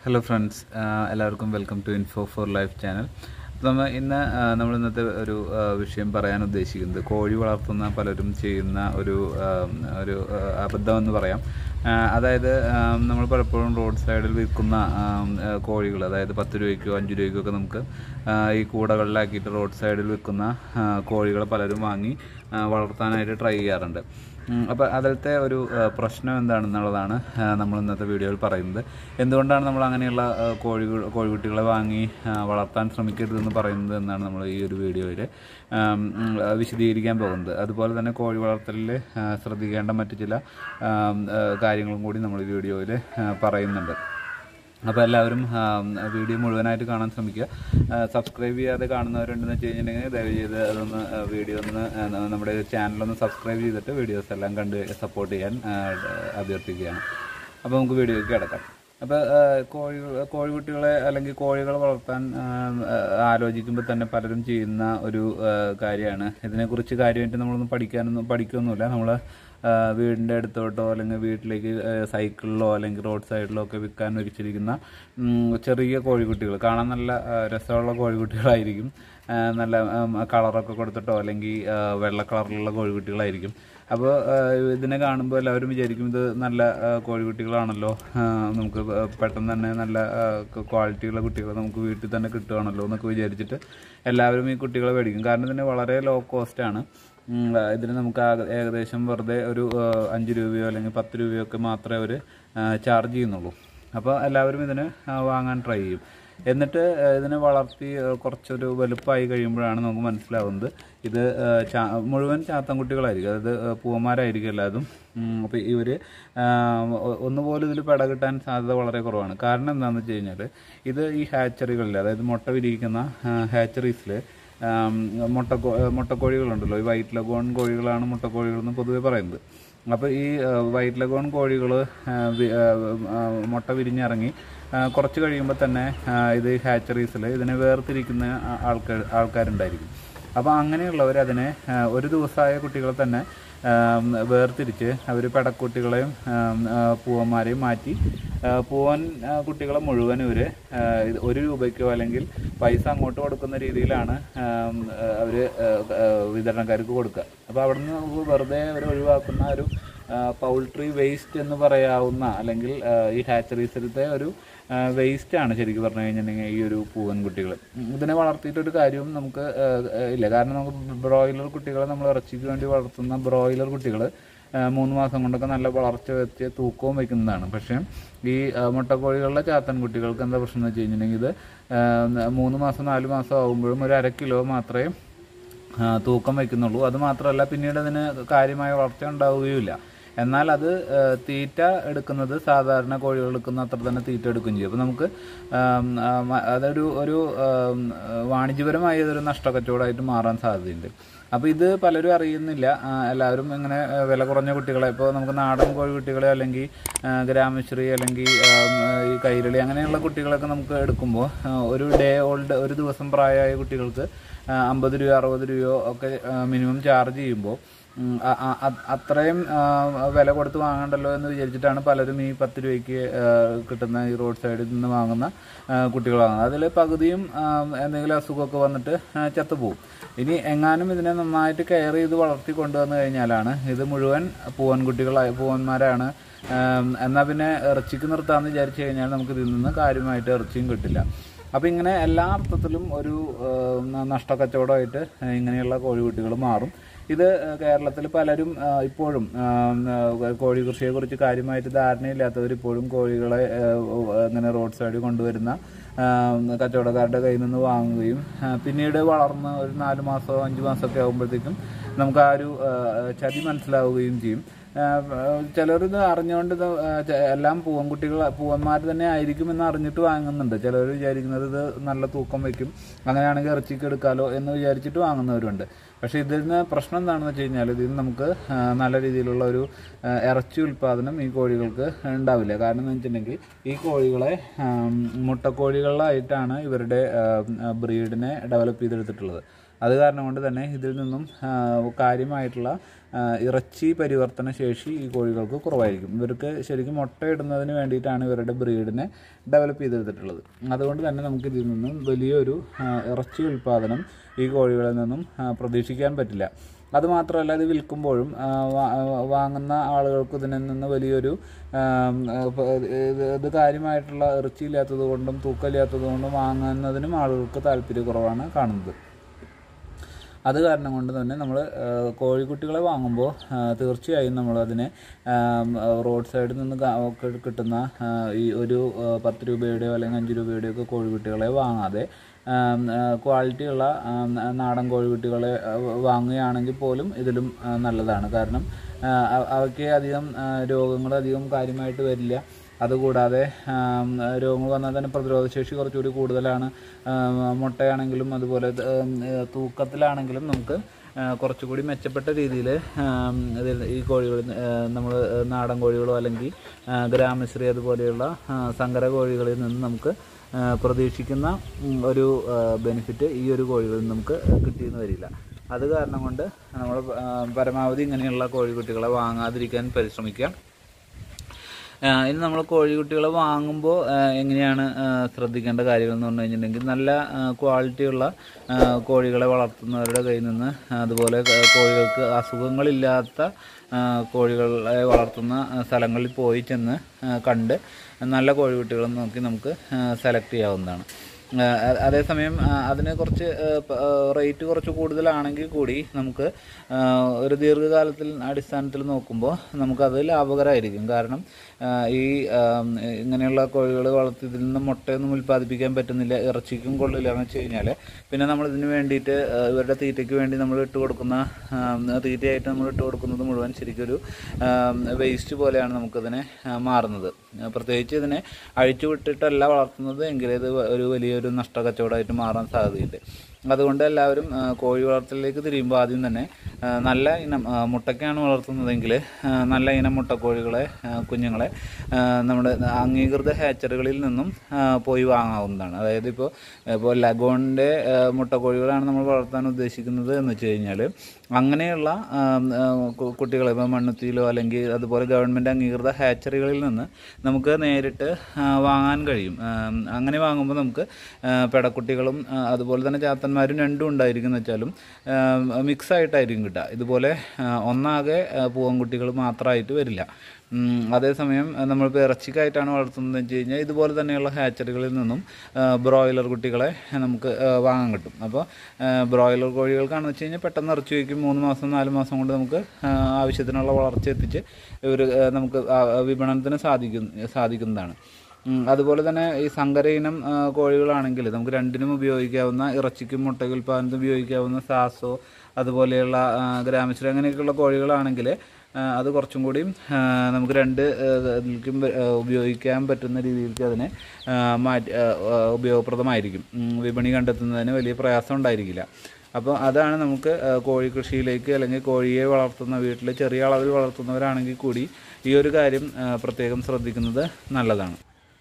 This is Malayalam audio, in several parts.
ഹലോ ഫ്രണ്ട്സ് എല്ലാവർക്കും welcome to info for life channel നമ്മൾ ഇന്ന് ആ, നമ്മൾ ഇന്നത്തെ ഒരു ആ, വിഷയം പറയാൻ ഉദ്ദേശിക്കുന്നത് കോഴി വളർത്തുന്ന പലരും ചെയ്യുന്ന ഒരു ആ, ഒരു ആ, അബദ്ധം എന്ന് പറയാം ആ, അതായത് ആ, നമ്മൾ പലപ്പോഴും റോഡ് സൈഡിൽ വിൽക്കുന്ന കോഴികൾ അതായത് പത്ത് രൂപയ്ക്കോ അഞ്ച് രൂപയ്ക്കോ ഒക്കെ നമുക്ക് ആ, ഈ കൂടകളിലാക്കിയിട്ട് റോഡ് സൈഡിൽ വിൽക്കുന്ന കോഴികൾ പലരും വാങ്ങി ആ, വളർത്താനായിട്ട് ട്രൈ ചെയ്യാറുണ്ട് അപ്പോൾ അതിലത്തെ ഒരു ആ, പ്രശ്നം എന്താണെന്നുള്ളതാണ് ആ, നമ്മൾ ഇന്നത്തെ വീഡിയോയിൽ പറയുന്നത് എന്തുകൊണ്ടാണ് നമ്മൾ അങ്ങനെയുള്ള ആ, കോഴികൾ കോഴിക്കുട്ടികളെ വാങ്ങി ആ, വളർത്താൻ ശ്രമിക്കരുതെന്ന് പറയുന്നത് എന്നാണ് നമ്മൾ ഈ ഒരു വീഡിയോയിൽ വിശദീകരിക്കാൻ പോകുന്നത് അതുപോലെ തന്നെ കോഴി വളർത്തലിൽ ആ, ശ്രദ്ധിക്കേണ്ട മറ്റു ചില ആ, ആ, കാര്യങ്ങളും കൂടി നമ്മൾ ഈ വീഡിയോയിൽ പറയുന്നുണ്ട് അപ്പോൾ എല്ലാവരും ആ, വീഡിയോ മുഴുവനായിട്ട് കാണാൻ ശ്രമിക്കുക ആ, സബ്സ്ക്രൈബ് ചെയ്യാതെ കാണുന്നവരുണ്ടെന്ന് വെച്ച് കഴിഞ്ഞിട്ടുണ്ടെങ്കിൽ ദയവ് ചെയ്ത് അതൊന്ന് ആ, വീഡിയോ ഒന്ന് ആ, ന- നമ്മുടെ ചാനലൊന്ന് സബ്സ്ക്രൈബ് ചെയ്തിട്ട് വീഡിയോസ് എല്ലാം കണ്ട് സപ്പോർട്ട് ചെയ്യാൻ ആ, അഭ്യർത്ഥിക്കുകയാണ് അപ്പോൾ നമുക്ക് വീഡിയോയ്ക്ക് കിടക്കാം അപ്പോൾ കോഴികൾ കോഴിക്കുട്ടികളെ അല്ലെങ്കിൽ കോഴികളെ വളർത്താൻ ആ, ആ, ആലോചിക്കുമ്പോൾ തന്നെ പലരും ചെയ്യുന്ന ഒരു ആ, കാര്യമാണ് ഇതിനെക്കുറിച്ച് കാര്യമായിട്ട് നമ്മളൊന്നും പഠിക്കാനൊന്നും പഠിക്കൊന്നുമില്ല നമ്മൾ വീടിൻ്റെ അടുത്തോട്ടോ അല്ലെങ്കിൽ വീട്ടിലേക്ക് ആ, സൈക്കിളിലോ അല്ലെങ്കിൽ റോഡ് സൈഡിലോ ഒക്കെ വിൽക്കാൻ വെച്ചിരിക്കുന്ന ഉം, ചെറിയ കോഴിക്കുട്ടികൾ കാണാൻ നല്ല ആ, രസമുള്ള കോഴിക്കുട്ടികളായിരിക്കും ആ, നല്ല ഉം, കളറൊക്കെ കൊടുത്തിട്ടോ അല്ലെങ്കിൽ ആ, വെള്ള കളറിലുള്ള കോഴിക്കുട്ടികളായിരിക്കും അപ്പോൾ ഇതിനെ കാണുമ്പോൾ എല്ലാവരും വിചാരിക്കും ഇത് നല്ല ആ, കോഴിക്കുട്ടികളാണല്ലോ ആ, നമുക്ക് പെട്ടെന്ന് തന്നെ നല്ല ആ, ക്വാളിറ്റിയുള്ള കുട്ടികളെ നമുക്ക് വീട്ടിൽ തന്നെ കിട്ടുകയാണല്ലോ എന്നൊക്കെ വിചാരിച്ചിട്ട് എല്ലാവരും ഈ കുട്ടികളെ മേടിക്കും കാരണം ഇതിന് വളരെ ലോ കോസ്റ്റ് ആണ് ഉം, ആ, ഇതിന് നമുക്ക് ആകെ- ഏകദേശം വെറുതെ ഒരു ആ, അഞ്ച് രൂപയോ അല്ലെങ്കിൽ പത്ത് രൂപയോ ഒക്കെ മാത്രമേ അവർ ചാർജ് ചെയ്യുന്നുള്ളൂ അപ്പോൾ എല്ലാവരും ഇതിന് ആ, വാങ്ങാൻ ട്രൈ ചെയ്യും എന്നിട്ട് ആ, ഇതിനെ വളർത്തി ആ, കുറച്ചൊരു വലുപ്പമായി കഴിയുമ്പോഴാണ് നമുക്ക് മനസ്സിലാവുന്നത് ഇത് ആ, ചാ- മുഴുവൻ ചാത്തൻകുട്ടികളായിരിക്കും അതായത് ആ, പൂവന്മാരായിരിക്കും എല്ലാതും അപ്പോൾ ഇവർ ഒന്നുപോലും ഇതിൽ പെട കിട്ടാൻ സാധ്യത വളരെ കുറവാണ് കാരണം എന്താണെന്ന് വെച്ച് കഴിഞ്ഞാൽ ഇത് ഈ ഹാച്ചറികളിൽ അതായത് മുട്ട വിരിയിക്കുന്ന ഹാച്ചറീസിൽ മുട്ട മുട്ടക്കോഴികളുണ്ടല്ലോ ഈ വൈറ്റ് ലഗോൺ കോഴികളാണ് മുട്ടക്കോഴികൾ എന്ന് പൊതുവെ പറയുന്നത് അപ്പോൾ ഈ വൈറ്റ് ലഗോൺ കോഴികൾ മുട്ട വിരിഞ്ഞിറങ്ങി ആ, കുറച്ച് കഴിയുമ്പോൾ തന്നെ ആ, ഇത് ഹാച്ചറീസിൽ ഇതിനെ വേർതിരിക്കുന്ന ആ- ആൾക്കാർ ആൾക്കാരുണ്ടായിരിക്കും അപ്പോൾ അങ്ങനെയുള്ളവർ അതിനെ ആ, ഒരു ദിവസമായ കുട്ടികളെ തന്നെ ആം, വേർതിരിച്ച് അവർ പെടക്കുട്ടികളെയും ആം, ആ, പൂവന്മാരെയും മാറ്റി ആ, പൂവൻ ആ, കുട്ടികളെ മുഴുവൻ ഇവർ ഒരു രൂപയ്ക്കോ അല്ലെങ്കിൽ പൈസ അങ്ങോട്ട് കൊടുക്കുന്ന രീതിയിലാണ് അവർ വിതരണക്കാർക്ക് കൊടുക്കുക അപ്പോൾ അവിടെ നിന്ന് നമുക്ക് വെറുതെ അവർ ഒഴിവാക്കുന്ന ഒരു പൗൾട്രി വേസ്റ്റ് എന്ന് പറയാവുന്ന അല്ലെങ്കിൽ ആ, ഈ ഹാച്ചറീസിലത്തെ ഒരു വേസ്റ്റ് ആണ് ശരിക്കും പറഞ്ഞു കഴിഞ്ഞിട്ടുണ്ടെങ്കിൽ ഈ ഒരു പൂവൻ കുട്ടികൾ ഇതിനെ വളർത്തിയിട്ടൊരു കാര്യവും നമുക്ക് ആ, ആ, ഇല്ല കാരണം നമുക്ക് ബ്രോയിലർ കുട്ടികളെ നമ്മൾ ഇറച്ചിക്ക് വേണ്ടി വളർത്തുന്ന ബ്രോയിലർ കുട്ടികൾ മൂന്ന് മാസം കൊണ്ടൊക്കെ നല്ല വളർച്ച വെച്ച് തൂക്കവും വയ്ക്കുന്നതാണ് പക്ഷേ ഈ ആ, മുട്ടക്കോഴികളിലെ ചാത്തൻ കുട്ടികൾക്ക് എന്താ പ്രശ്നം എന്ന് വെച്ച് കഴിഞ്ഞിട്ടുണ്ടെങ്കിൽ ഇത് ആ, മൂന്ന് മാസം നാല് മാസം ആകുമ്പോഴും ഒരു അര കിലോ മാത്രമേ ആ, തൂക്കം വയ്ക്കുന്നുള്ളൂ അത് മാത്രമല്ല പിന്നീട് അതിന് കാര്യമായ വളർച്ച ഉണ്ടാവുകയുമില്ല എന്നാൽ അത് ആ, തീറ്റ എടുക്കുന്നത് സാധാരണ കോഴികൾ എടുക്കുന്ന അത്ര തന്നെ തീറ്റ എടുക്കുകയും ചെയ്യും അപ്പോൾ നമുക്ക് ആം, ആ, മ- അതൊരു ഒരു ആം, വാണിജ്യപരമായ ഇതൊരു നഷ്ടക്കച്ചവടമായിട്ട് മാറാൻ സാധ്യതയുണ്ട് അപ്പോൾ ഇത് പലരും അറിയുന്നില്ല ആ, എല്ലാവരും ഇങ്ങനെ ആ, വില കുറഞ്ഞ കുട്ടികളെ ഇപ്പോൾ നമുക്ക് നാടൻ കോഴി കുട്ടികളെ അല്ലെങ്കിൽ ആ, ഗ്രാമശ്രീ അല്ലെങ്കിൽ ആം, ഈ കൈരളി അങ്ങനെയുള്ള കുട്ടികളൊക്കെ നമുക്ക് എടുക്കുമ്പോൾ ആ, ഒരു ഡേ ഓൾഡ് ഒരു ദിവസം പ്രായമായ കുട്ടികൾക്ക് ആ, അമ്പത് രൂപ അറുപത് രൂപയോ ഒക്കെ മിനിമം ചാർജ് ചെയ്യുമ്പോൾ ഉം, അ- അ- അ- അത്രയും ആ, വില കൊടുത്ത് വാങ്ങണ്ടല്ലോ എന്ന് വിചാരിച്ചിട്ടാണ് പലരും ഈ പത്ത് രൂപയ്ക്ക് ആ, കിട്ടുന്ന ഈ റോഡ് സൈഡിൽ നിന്ന് വാങ്ങുന്ന ആ, കുട്ടികൾ വാങ്ങുന്നത് അതിൽ പകുതിയും ആ, എന്തെങ്കിലും അസുഖമൊക്കെ വന്നിട്ട് ആ, ചത്തുപോകും ഇനി എങ്ങാനും ഇതിനെ നന്നായിട്ട് കെയർ ചെയ്ത് വളർത്തി കൊണ്ടുവന്നു കഴിഞ്ഞാലാണ് ഇത് മുഴുവൻ പൂവൻകുട്ടികളായ പൂവന്മാരാണ് ആം, എന്നാൽ പിന്നെ ഇറച്ചിക്ക് നിർത്താമെന്ന് വിചാരിച്ചു കഴിഞ്ഞാൽ നമുക്ക് ഇതിൽ നിന്ന് കാര്യമായിട്ട് ഇറച്ചിയും കിട്ടില്ല അപ്പോൾ ഇങ്ങനെ എല്ലാ അർത്ഥത്തിലും ഒരു ആ, നഷ്ടക്കച്ചവടമായിട്ട് ഇങ്ങനെയുള്ള കോഴിക്കുട്ടികൾ മാറും ഇത് കേരളത്തിൽ പലരും ആ, ഇപ്പോഴും ആ, ആ, കോഴി കൃഷിയെക്കുറിച്ച് കാര്യമായിട്ട് ധാരണയില്ലാത്തവർ ഇപ്പോഴും കോഴികളെ ആ, ഇങ്ങനെ റോഡ് സൈഡിൽ കൊണ്ടുവരുന്ന ആ, കച്ചവടക്കാരുടെ കയ്യിൽ നിന്ന് വാങ്ങുകയും ആ, പിന്നീട് വളർന്ന് ഒരു നാല് മാസമോ അഞ്ച് മാസമൊക്കെ ആകുമ്പോഴത്തേക്കും നമുക്ക് ആ ഒരു ആ, ചതി മനസ്സിലാവുകയും ചെയ്യും ചിലരിത് അറിഞ്ഞുകൊണ്ട് ഇത് ആ, ചെ- എല്ലാം പൂവൻകുട്ടികൾ പൂവന്മാർ തന്നെ ആയിരിക്കും എന്ന് അറിഞ്ഞിട്ട് വാങ്ങുന്നുണ്ട് ചിലർ വിചാരിക്കുന്നത് ഇത് നല്ല തൂക്കം വയ്ക്കും അങ്ങനെയാണെങ്കിൽ ഇറച്ചിക്ക് എടുക്കാലോ എന്ന് വിചാരിച്ചിട്ട് വാങ്ങുന്നവരുണ്ട് പക്ഷേ ഇതിൽ നിന്ന് പ്രശ്നം എന്താണെന്ന് വെച്ച് കഴിഞ്ഞാൽ ഇതിൽ നിന്ന് നമുക്ക് ആ, നല്ല രീതിയിലുള്ള ഒരു ആ, ഇറച്ചി ഉൽപ്പാദനം ഈ കോഴികൾക്ക് ഉണ്ടാവില്ല കാരണം എന്ന് വെച്ചിട്ടുണ്ടെങ്കിൽ ഈ കോഴികളെ ആം, മുട്ടക്കോഴികൾ കോഴികളിലായിട്ടാണ് ഇവരുടെ ബ്രീഡിനെ ഡെവലപ്പ് ചെയ്തെടുത്തിട്ടുള്ളത് അത് കാരണം കൊണ്ട് തന്നെ ഇതിൽ നിന്നും ആ, കാര്യമായിട്ടുള്ള ആ, ഇറച്ചി പരിവർത്തന ശേഷി ഈ കോഴികൾക്ക് കുറവായിരിക്കും ഇവർക്ക് ശരിക്കും മുട്ടയിടുന്നതിന് വേണ്ടിയിട്ടാണ് ഇവരുടെ ബ്രീഡിനെ ഡെവലപ്പ് ചെയ്തെടുത്തിട്ടുള്ളത് അതുകൊണ്ട് തന്നെ നമുക്ക് ഇതിൽ നിന്നും വലിയൊരു ആ, ഇറച്ചി ഉൽപ്പാദനം ഈ കോഴികളിൽ നിന്നും ആ, പ്രതീക്ഷിക്കാൻ പറ്റില്ല അതുമാത്രമല്ല ഇത് വിൽക്കുമ്പോഴും ആ, വാ- ആ, വാങ്ങുന്ന ആളുകൾക്ക് ഇതിൽ നിന്ന് വലിയൊരു ആം, ആ, പ- ഇത് ഇത് കാര്യമായിട്ടുള്ള ഇറച്ചിയില്ലാത്തത് കൊണ്ടും തൂക്കമില്ലാത്തത് കൊണ്ടും വാങ്ങുന്നതിനും ആളുകൾക്ക് താല്പര്യക്കുറവാണ് കാണുന്നത് അത് കാരണം കൊണ്ട് തന്നെ നമ്മൾ കോഴിക്കുട്ടികളെ വാങ്ങുമ്പോൾ തീർച്ചയായും നമ്മളതിനെ ആം, റോഡ് സൈഡിൽ നിന്ന് കാ- ഒക്കെ കിട്ടുന്ന ആ, ഈ ഒരു ആ, പത്ത് രൂപയുടെയോ അല്ലെങ്കിൽ അഞ്ച് രൂപയുടെയോ ഒക്കെ കോഴിക്കുട്ടികളെ വാങ്ങാതെ ആം, ആ, ക്വാളിറ്റിയുള്ള ആം, നാടൻ കോഴിക്കുട്ടികളെ ആ, വാങ്ങുകയാണെങ്കിൽ പോലും ഇതിലും ആ, നല്ലതാണ് കാരണം ആ, അവ- അവയ്ക്ക് അധികം രോഗങ്ങൾ അധികം കാര്യമായിട്ട് വരില്ല അതുകൂടാതെ ആം, രോഗങ്ങൾ വന്നാൽ തന്നെ പ്രതിരോധശേഷി കുറച്ചുകൂടി കൂടുതലാണ് ആം, മുട്ടയാണെങ്കിലും അതുപോലെ ത- ആം, ഏ, തൂക്കത്തിലാണെങ്കിലും നമുക്ക് ആ, കുറച്ചുകൂടി മെച്ചപ്പെട്ട രീതിയിൽ ഇതിൽ ഈ കോഴികൾ നമ്മൾ നാടൻ കോഴികളോ അല്ലെങ്കിൽ ആ, ഗ്രാമശ്രീ അതുപോലെയുള്ള ആ, സങ്കര കോഴികളിൽ നിന്ന് നമുക്ക് ആ, പ്രതീക്ഷിക്കുന്ന ഉം, ഒരു ബെനിഫിറ്റ് ഈ ഒരു കോഴികളിൽ നിന്ന് നമുക്ക് കിട്ടിയെന്ന് വരില്ല അത് കാരണം കൊണ്ട് നമ്മൾ പരമാവധി ഇങ്ങനെയുള്ള കോഴിക്കുട്ടികളെ വാങ്ങാതിരിക്കാൻ പരിശ്രമിക്കുക ആ, ഇനി നമ്മൾ കോഴിക്കുട്ടികളെ വാങ്ങുമ്പോൾ എങ്ങനെയാണ് ആ, ശ്രദ്ധിക്കേണ്ട കാര്യങ്ങൾ എന്ന് പറഞ്ഞു കഴിഞ്ഞിട്ടുണ്ടെങ്കിൽ നല്ല ആ, ക്വാളിറ്റിയുള്ള ആ, കോഴികളെ വളർത്തുന്നവരുടെ കയ്യിൽ നിന്ന് അതുപോലെ ക- കോഴികൾക്ക് അസുഖങ്ങളില്ലാത്ത ആ, കോഴികളെ വളർത്തുന്ന ആ, സ്ഥലങ്ങളിൽ പോയി ചെന്ന് ആ, കണ്ട് നല്ല കോഴിക്കുട്ടികളെ നോക്കി നമുക്ക് സെലക്ട് ചെയ്യാവുന്നതാണ് ആ, അ- അതേസമയം ആ, അതിന് കുറച്ച് ആ, പ- ആ, റേറ്റ് കുറച്ച് കൂടുതലാണെങ്കിൽ കൂടി നമുക്ക് ആ, ഒരു ദീർഘകാലത്തിൽ അടിസ്ഥാനത്തിൽ നോക്കുമ്പോൾ നമുക്കത് ലാഭകരമായിരിക്കും കാരണം ആ, ഈ ആ, ഇങ്ങനെയുള്ള കോഴികൾ വളർത്തി ഇതിൽ നിന്ന് മുട്ടയൊന്നും ഉൽപ്പാദിപ്പിക്കാൻ പറ്റുന്നില്ല ഇറച്ചിക്കും കൊള്ളില്ല എന്ന് വെച്ച് കഴിഞ്ഞാൽ പിന്നെ നമ്മൾ ഇതിന് വേണ്ടിയിട്ട് ആ, ഇവരുടെ തീറ്റയ്ക്ക് വേണ്ടി നമ്മൾ ഇട്ട് കൊടുക്കുന്ന ആ, തീറ്റയായിട്ട് നമ്മൾ ഇട്ട് കൊടുക്കുന്നത് മുഴുവൻ ശരിക്കും ഒരു വേസ്റ്റ് പോലെയാണ് നമുക്കതിനെ ആ, മാറുന്നത് ആ, പ്രത്യേകിച്ച് ഇതിനെ അഴിച്ചു വിട്ടിട്ടല്ല വളർത്തുന്നത് എങ്കിൽ ഇത് ഒരു വലിയൊരു നഷ്ട കച്ചവടമായിട്ട് മാറാൻ സാധ്യതയുണ്ട് അതുകൊണ്ട് എല്ലാവരും ആ, കോഴി വളർത്തലിലേക്ക് തിരിയുമ്പോൾ ആദ്യം തന്നെ ആ, നല്ല ഇനം ആ, മുട്ടയ്ക്കാണ് വളർത്തുന്നതെങ്കിൽ ആ, നല്ല ഇനം മുട്ടക്കോഴികളെ ആ, കുഞ്ഞുങ്ങളെ ആ, നമ്മുടെ അംഗീകൃത ഹാച്ചറികളിൽ നിന്നും ആ, പോയി വാങ്ങാവുന്നതാണ് അതായത് ഇപ്പോൾ ഇപ്പോൾ ലഗോണിൻ്റെ മുട്ടക്കോഴികളാണ് നമ്മൾ വളർത്താൻ ഉദ്ദേശിക്കുന്നത് എന്ന് വെച്ച് കഴിഞ്ഞാൽ അങ്ങനെയുള്ള ആ, ആ, കു- കുട്ടികളെ ഇപ്പോൾ മണ്ണുത്തിയിലോ അല്ലെങ്കിൽ അതുപോലെ ഗവൺമെൻറ് അംഗീകൃത ഹാച്ചറികളിൽ നിന്ന് നമുക്ക് നേരിട്ട് ആ, വാങ്ങാൻ കഴിയും ആ, അങ്ങനെ വാങ്ങുമ്പോൾ നമുക്ക് ആ, പെടക്കുട്ടികളും ആ, അതുപോലെ തന്നെ ചാത്തന്മാരും രണ്ടും ഉണ്ടായിരിക്കും എന്ന് വെച്ചാലും മിക്സ് ആയിട്ടായിരിക്കും കിട്ടുക ഇതുപോലെ ആ, ഒന്നാകെ ആ, പൂവൻകുട്ടികൾ മാത്രമായിട്ട് വരില്ല ഉം, അതേസമയം ആ, നമ്മളിപ്പോൾ ഇറച്ചിക്കായിട്ടാണ് വളർത്തുന്നത് വെച്ച് കഴിഞ്ഞാൽ ഇതുപോലെ തന്നെയുള്ള ഹാച്ചറികളിൽ നിന്നും ആ, ബ്രോയിലർ കുട്ടികളെ നമുക്ക് ആ, വാങ്ങാൻ കിട്ടും അപ്പോൾ ആ, ബ്രോയിലർ കോഴികൾക്കാണെന്ന് വെച്ച് കഴിഞ്ഞാൽ പെട്ടെന്ന് ഇറച്ചി വയ്ക്കും മൂന്ന് മാസം നാല് മാസം കൊണ്ട് നമുക്ക് ആ, ആവശ്യത്തിനുള്ള വളർച്ച എത്തിച്ച് ഒരു ആ, നമുക്ക് ആ, വിപണനത്തിന് സാധിക്കും സാധിക്കുന്നതാണ് ഉം, അതുപോലെ തന്നെ ഈ സങ്കര ഇനം ആ, കോഴികളാണെങ്കിൽ നമുക്ക് രണ്ടിനും ഉപയോഗിക്കാവുന്ന ഇറച്ചിക്കും മുട്ട ഉൽപ്പാദനത്തിന് ഉപയോഗിക്കാവുന്ന സാസോ അതുപോലെയുള്ള ആ, ഗ്രാമശ്രീ അങ്ങനെയൊക്കെയുള്ള കോഴികളാണെങ്കിൽ ആ, അത് കുറച്ചും കൂടി ആ, നമുക്ക് രണ്ട് ആ, ഇതിലേക്കും ആ, ഉപയോഗിക്കാൻ പറ്റുന്ന രീതിയിലേക്ക് അതിനെ ആ, മാറ്റി ആ, ആ, ഉപയോഗപ്രദമായിരിക്കും ഉം, വിപണി കണ്ടെത്തുന്നതിന് വലിയ പ്രയാസം ഉണ്ടായിരിക്കില്ല അപ്പോൾ അതാണ് നമുക്ക് ആ, കോഴി കൃഷിയിലേക്ക് അല്ലെങ്കിൽ കോഴിയെ വളർത്തുന്ന വീട്ടിൽ ചെറിയ അളവിൽ വളർത്തുന്നവരാണെങ്കിൽ കൂടി ഈ ഒരു കാര്യം ആ, പ്രത്യേകം ശ്രദ്ധിക്കുന്നത് നല്ലതാണ്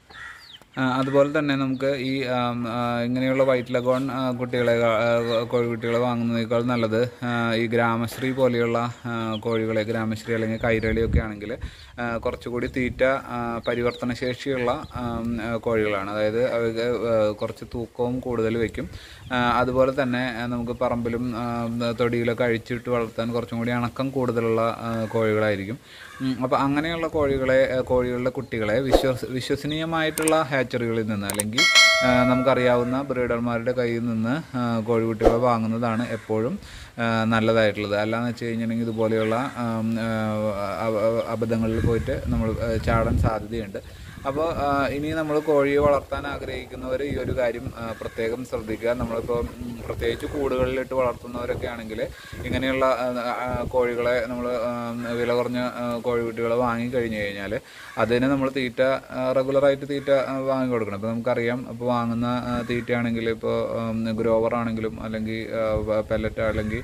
ആ, അതുപോലെ തന്നെ നമുക്ക് ഈ ആം, ആ, ഇങ്ങനെയുള്ള വൈറ്റ് ലഗോൺ ആ, കുട്ടികളെ ആ, കോഴിക്കുട്ടികളെ വാങ്ങുന്നതിനേക്കാൾ നല്ലത് ആ, ഈ ഗ്രാമശ്രീ പോലെയുള്ള ആ, കോഴികളെ ഗ്രാമശ്രീ അല്ലെങ്കിൽ കൈരളിയൊക്കെ ആണെങ്കിൽ ആ, കുറച്ചുകൂടി തീറ്റ ആ, പരിവർത്തന ശേഷിയുള്ള ആം, ആ, കോഴികളാണ് അതായത് അവർക്ക് ആ, കുറച്ച് തൂക്കവും കൂടുതൽ വയ്ക്കും ആ, അതുപോലെ തന്നെ ആ, നമുക്ക് പറമ്പിലും ആ, തൊടിയിലൊക്കെ അഴിച്ചിട്ട് വളർത്താൻ കുറച്ചും കൂടി അണക്കം കൂടുതലുള്ള ആ, കോഴികളായിരിക്കും അപ്പോൾ അങ്ങനെയുള്ള കോഴികളെ ആ, കോഴികളുടെ കുട്ടികളെ വിശ്വസ വിശ്വസനീയമായിട്ടുള്ള ഹാച്ചറികളിൽ നിന്ന് അല്ലെങ്കിൽ ആ, നമുക്കറിയാവുന്ന ബ്രീഡർമാരുടെ കയ്യിൽ നിന്ന് ആ, കോഴിക്കുട്ടികളെ വാങ്ങുന്നതാണ് എപ്പോഴും ആ, നല്ലതായിട്ടുള്ളത് അല്ലാന്ന് വെച്ച് കഴിഞ്ഞിട്ടുണ്ടെങ്കിൽ ഇതുപോലെയുള്ള ആം, ആ, അബ- അബദ്ധങ്ങളിൽ പോയിട്ട് നമ്മൾ ആ, ചാടാൻ സാധ്യതയുണ്ട് അപ്പോൾ ഇനി നമ്മൾ കോഴിയെ വളർത്താൻ ആഗ്രഹിക്കുന്നവർ ഈ ഒരു കാര്യം ആ, പ്രത്യേകം ശ്രദ്ധിക്കുക നമ്മളിപ്പോൾ ഉം, പ്രത്യേകിച്ച് കൂടുകളിലിട്ട് വളർത്തുന്നവരൊക്കെ ആണെങ്കിൽ ഇങ്ങനെയുള്ള ആ, ആ, കോഴികളെ നമ്മൾ വില കുറഞ്ഞ ആ, കോഴിക്കുട്ടികളെ വാങ്ങി കഴിഞ്ഞു കഴിഞ്ഞാൽ അതിന് നമ്മൾ തീറ്റ റെഗുലറായിട്ട് തീറ്റ ആ, വാങ്ങി കൊടുക്കണം ഇപ്പോൾ നമുക്കറിയാം അപ്പോൾ വാങ്ങുന്ന ആ, തീറ്റയാണെങ്കിൽ ഇപ്പോൾ ഗ്രോവർ ആണെങ്കിലും അല്ലെങ്കിൽ പെല്ലറ്റ് അല്ലെങ്കിൽ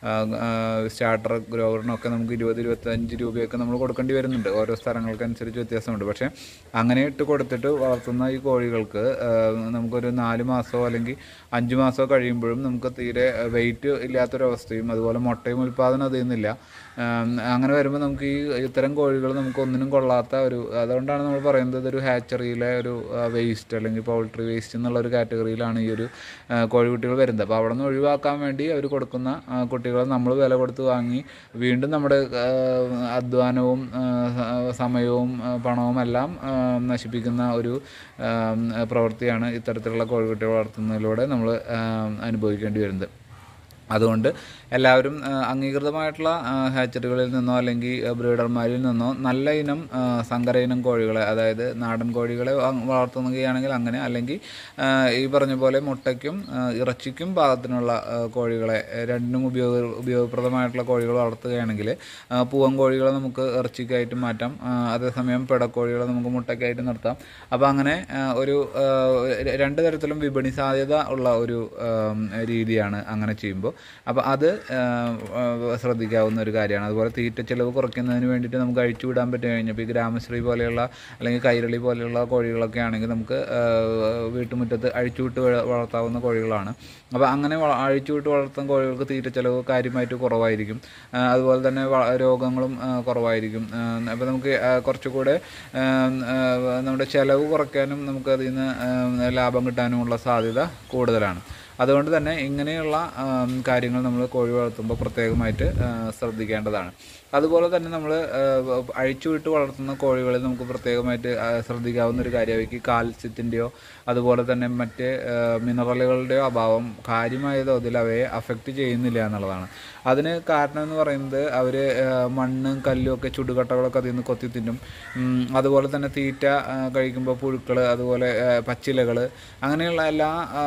സ്റ്റാർട്ടർ ഗ്രോവറിനൊക്കെ നമുക്ക് ഇരുപത് ഇരുപത്തഞ്ച് രൂപയൊക്കെ നമ്മൾ കൊടുക്കേണ്ടി വരുന്നുണ്ട് ഓരോ സ്ഥലങ്ങൾക്കനുസരിച്ച് വ്യത്യാസമുണ്ട് പക്ഷേ അങ്ങനെ ഇട്ട് കൊടുത്തിട്ട് വളർത്തുന്ന ഈ കോഴികൾക്ക് ആ, നമുക്കൊരു നാല് മാസമോ അല്ലെങ്കിൽ അഞ്ച് മാസമോ കഴിയുമ്പോഴും നമുക്ക് തീരെ വെയിറ്റ് ഇല്ലാത്തൊരവസ്ഥയും അതുപോലെ മുട്ടയും ഉൽപ്പാദനം അതിൽ നിന്നില്ല ആം, അങ്ങനെ വരുമ്പോൾ നമുക്ക് ഈ ഇത്തരം കോഴികൾ നമുക്ക് ഒന്നിനും കൊള്ളാത്ത ഒരു അതുകൊണ്ടാണ് നമ്മൾ പറയുന്നത് ഇതൊരു ഹാച്ചറിയിലെ ഒരു വേസ്റ്റ് അല്ലെങ്കിൽ പൗൾട്രി വേസ്റ്റ് എന്നുള്ള ഒരു കാറ്റഗറിയിലാണ് ഈ ഒരു ആ, കോഴിക്കുട്ടികൾ വരുന്നത് അപ്പോൾ അവിടെ നിന്ന് ഒഴിവാക്കാൻ വേണ്ടി അവർ കൊടുക്കുന്ന ആ, കുട്ടികളെ നമ്മൾ വില കൊടുത്ത് വാങ്ങി വീണ്ടും നമ്മുടെ ആ, അധ്വാനവും ആ, സ- സമയവും ആ, പണവും എല്ലാം ആ, നശിപ്പിക്കുന്ന ഒരു ആ, പ്രവൃത്തിയാണ് ഇത്തരത്തിലുള്ള കോഴിക്കുട്ടികൾ വളർത്തുന്നതിലൂടെ നമ്മൾ അനുഭവിക്കേണ്ടി വരുന്നത് അതുകൊണ്ട് എല്ലാവരും ആ, അംഗീകൃതമായിട്ടുള്ള ആ, ഹാച്ചറികളിൽ നിന്നോ അല്ലെങ്കിൽ ആ, ബ്രീഡർമാരിൽ നിന്നോ നല്ല ഇനം ആ, സങ്കര ഇനം കോഴികളെ അതായത് നാടൻ കോഴികളെ വാ- വളർത്തുകയാണെങ്കിൽ അങ്ങനെ അല്ലെങ്കിൽ ആ, ഈ പറഞ്ഞ പോലെ മുട്ടയ്ക്കും ആ, ഇറച്ചിക്കും പാകത്തിനുള്ള ആ, കോഴികളെ ആ, രണ്ടിനും ഉപയോഗ ഉപയോഗപ്രദമായിട്ടുള്ള കോഴികൾ വളർത്തുകയാണെങ്കിൽ ആ, പൂവൻ കോഴികളെ നമുക്ക് ഇറച്ചിക്കായിട്ട് മാറ്റാം ആ, അതേസമയം പിടക്കോഴികളെ നമുക്ക് മുട്ടയ്ക്കായിട്ട് നിർത്താം അപ്പോൾ അങ്ങനെ ആ, ഒരു ആ, ര- രണ്ട് തരത്തിലും വിപണി സാധ്യത ഉള്ള ഒരു ആം, രീതിയാണ് അങ്ങനെ ചെയ്യുമ്പോൾ അപ്പോൾ അത് ആ, ആ, ശ്രദ്ധിക്കാവുന്ന ഒരു കാര്യമാണ് അതുപോലെ തീറ്റ ചെലവ് കുറയ്ക്കുന്നതിന് വേണ്ടിയിട്ട് നമുക്ക് അഴിച്ചു വിടാൻ പറ്റി കഴിഞ്ഞപ്പോൾ ഈ ഗ്രാമശ്രീ പോലെയുള്ള അല്ലെങ്കിൽ കൈരളി പോലെയുള്ള കോഴികളൊക്കെ ആണെങ്കിൽ നമുക്ക് ആ, വീട്ടുമുറ്റത്ത് അഴിച്ചുവിട്ട് വള- വളർത്താവുന്ന കോഴികളാണ് അപ്പോൾ അങ്ങനെ വള- അഴിച്ചുവിട്ട് വളർത്തുന്ന കോഴികൾക്ക് തീറ്റ ചെലവ് കാര്യമായിട്ട് കുറവായിരിക്കും ആ, അതുപോലെ തന്നെ വ- രോഗങ്ങളും ആ, കുറവായിരിക്കും അപ്പോൾ നമുക്ക് ആ, കുറച്ചുകൂടെ ആ, ആ, നമ്മുടെ ചെലവ് കുറയ്ക്കാനും നമുക്ക് അതിൽ നിന്ന് ആ, ലാഭം കിട്ടാനുമുള്ള സാധ്യത കൂടുതലാണ് അതുകൊണ്ട് തന്നെ ഇങ്ങനെയുള്ള ആം, കാര്യങ്ങൾ നമ്മൾ കോഴി വളർത്തുമ്പോൾ പ്രത്യേകമായിട്ട് ആ, ശ്രദ്ധിക്കേണ്ടതാണ് അതുപോലെ തന്നെ നമ്മൾ അഴിച്ചുവിട്ട് വളർത്തുന്ന കോഴികളിൽ നമുക്ക് പ്രത്യേകമായിട്ട് ആ, ശ്രദ്ധിക്കാവുന്ന ഒരു കാര്യം അവയ്ക്ക് കാൽസ്യത്തിൻ്റെയോ അതുപോലെ തന്നെ മറ്റ് ആ, മിനറലുകളുടെയോ അഭാവം കാര്യമായ തോതിൽ അവയെ അഫക്റ്റ് ചെയ്യുന്നില്ല എന്നുള്ളതാണ് അതിന് കാരണം എന്ന് പറയുന്നത് അവർ മണ്ണും കല്ലും ഒക്കെ ചുടുകട്ടകളൊക്കെ അതിൽ നിന്ന് കൊത്തി തിന്നും ഉം, അതുപോലെ തന്നെ തീറ്റ ആ, കഴിക്കുമ്പോൾ പുഴുക്കൾ അതുപോലെ പച്ചിലകൾ അങ്ങനെയുള്ള എല്ലാ ആ,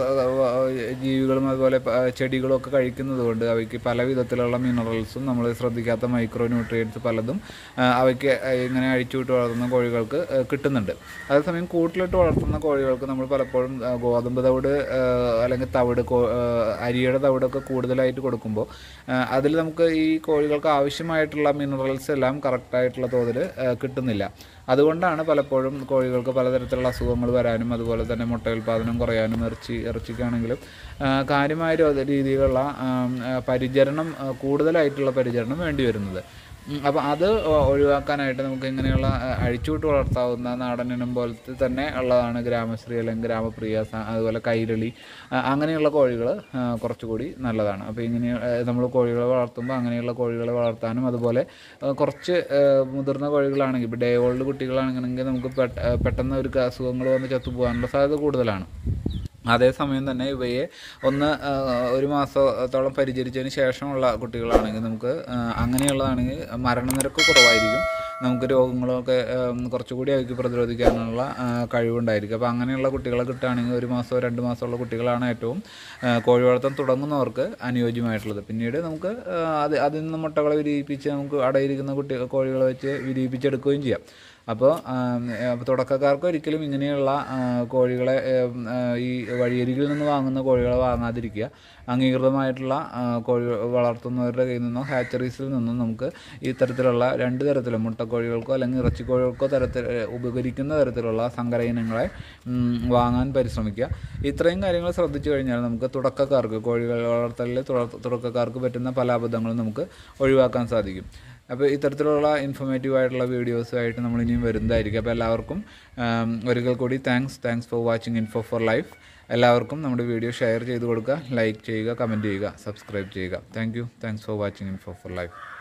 ജീവികളും അതുപോലെ പ- ചെടികളും ഒക്കെ കഴിക്കുന്നത് കൊണ്ട് അവയ്ക്ക് പല വിധത്തിലുള്ള മിനറൽസും നമ്മൾ ശ്രദ്ധിക്കാത്ത മൈക്രോ ന്യൂട്രിയൻസ് പലതും ആ, അവയ്ക്ക് ഇങ്ങനെ അഴിച്ചുവിട്ട് വളർത്തുന്ന കോഴികൾക്ക് ആ, കിട്ടുന്നുണ്ട് അതേസമയം കൂട്ടിലിട്ട് വളർത്തുന്ന കോഴികൾക്ക് നമ്മൾ പലപ്പോഴും ആ, ഗോതമ്പ് തവിട് ആ, അല്ലെങ്കിൽ തവിട് കോ- ആ, അരിയുടെ തവിടൊക്കെ കൂടുതലായിട്ട് കൊടുക്കുമ്പോൾ അതിൽ നമുക്ക് ഈ കോഴികൾക്ക് ആവശ്യമായിട്ടുള്ള മിനറൽസ് എല്ലാം കറക്റ്റായിട്ടുള്ള തോതിൽ കിട്ടുന്നില്ല അതുകൊണ്ടാണ് പലപ്പോഴും കോഴികൾക്ക് പലതരത്തിലുള്ള അസുഖങ്ങൾ വരാനും അതുപോലെ തന്നെ മുട്ട ഉൽപ്പാദനം കുറയാനും ഇറച്ചി ഇറച്ചിക്കാണെങ്കിലും ആ, കാര്യമായ ഒരു രീതിയിലുള്ള ആം, ആ, പരിചരണം ആ, കൂടുതലായിട്ടുള്ള പരിചരണം വേണ്ടി വരുന്നത് അപ്പോൾ അത് ഒ- ഒഴിവാക്കാനായിട്ട് നമുക്ക് ഇങ്ങനെയുള്ള ആ, അഴിച്ചുവിട്ട് വളർത്താവുന്ന നാടൻ ഇനം പോലത്തെ തന്നെ ഉള്ളതാണ് ഗ്രാമശ്രീ അല്ലെങ്കിൽ ഗ്രാമപ്രിയ സ- അതുപോലെ കൈരളി ആ, അങ്ങനെയുള്ള കോഴികൾ കുറച്ചുകൂടി നല്ലതാണ് അപ്പോൾ ഇങ്ങനെ നമ്മൾ കോഴികളെ വളർത്തുമ്പോൾ അങ്ങനെയുള്ള കോഴികളെ വളർത്താനും അതുപോലെ ആ, കുറച്ച് ആ, മുതിർന്ന കോഴികളാണെങ്കിൽ ഇപ്പോൾ ഡേ ഓൾഡ് കുട്ടികളാണെങ്കിൽ നമുക്ക് പെട്ട- ആ, പെട്ടെന്ന് ഒരു അസുഖങ്ങൾ വന്ന് ചത്തുപോകാനുള്ള സാധ്യത കൂടുതലാണ് അതേസമയം തന്നെ ഇവയെ ഒന്ന് ആ, ഒരു മാസത്തോളം പരിചരിച്ചതിന് ശേഷമുള്ള കുട്ടികളാണെങ്കിൽ നമുക്ക് ആ, അങ്ങനെയുള്ളതാണെങ്കിൽ മരണനിരക്ക് കുറവായിരിക്കും നമുക്ക് രോഗങ്ങളൊക്കെ ഉം, കുറച്ചുകൂടി അവയ്ക്ക് പ്രതിരോധിക്കാനുള്ള ആ, കഴിവുണ്ടായിരിക്കും അപ്പോൾ അങ്ങനെയുള്ള കുട്ടികളെ കിട്ടുകയാണെങ്കിൽ ഒരു മാസമോ രണ്ട് മാസമുള്ള കുട്ടികളാണ് ഏറ്റവും ആ, കോഴി വളർത്താൻ തുടങ്ങുന്നവർക്ക് അനുയോജ്യമായിട്ടുള്ളത് പിന്നീട് നമുക്ക് ആ, അത് അതിൽ നിന്ന് മുട്ടകളെ വിരിയിപ്പിച്ച് നമുക്ക് അടയിരിക്കുന്ന കുട്ടി കോഴികളെ വെച്ച് വിരിയിപ്പിച്ചെടുക്കുകയും ചെയ്യാം അപ്പോൾ അപ്പോൾ തുടക്കക്കാർക്ക് ഒരിക്കലും ഇങ്ങനെയുള്ള ആ, കോഴികളെ ഉം, ആ, ഈ വഴിയരികിൽ നിന്ന് വാങ്ങുന്ന കോഴികളെ വാങ്ങാതിരിക്കുക അംഗീകൃതമായിട്ടുള്ള ആ, കോഴി വളർത്തുന്നവരുടെ കയ്യിൽ നിന്നോ ഹാച്ചറീസിൽ നിന്നും നമുക്ക് ഈ തരത്തിലുള്ള രണ്ട് തരത്തിലും മുട്ടക്കോഴികൾക്കോ അല്ലെങ്കിൽ ഇറച്ചിക്കോഴികൾക്കോ തരത്തിൽ ഉപകരിക്കുന്ന തരത്തിലുള്ള സങ്കര ഇനങ്ങളെ ഉം, വാങ്ങാൻ പരിശ്രമിക്കുക ഇത്രയും കാര്യങ്ങൾ ശ്രദ്ധിച്ചു കഴിഞ്ഞാൽ നമുക്ക് തുടക്കക്കാർക്ക് കോഴികൾ വളർത്തലിൽ തുട- തുടക്കക്കാർക്ക് പറ്റുന്ന പല അബദ്ധങ്ങളും നമുക്ക് ഒഴിവാക്കാൻ സാധിക്കും അപ്പോൾ ഇത്തരത്തിലുള്ള ഇൻഫോർമേറ്റീവ് ആയിട്ടുള്ള വീഡിയോസുമായിട്ട് നമ്മൾ ഇനിയും വരുന്നതായിരിക്കും അപ്പോൾ എല്ലാവർക്കും ആം, ഒരിക്കൽ കൂടി thanks thanks for watching info for life എല്ലാവർക്കും നമ്മുടെ വീഡിയോ ഷെയർ ചെയ്ത് കൊടുക്കുക ലൈക്ക് ചെയ്യുക കമൻറ്റ് ചെയ്യുക സബ്സ്ക്രൈബ് ചെയ്യുക thank you thanks for watching info for life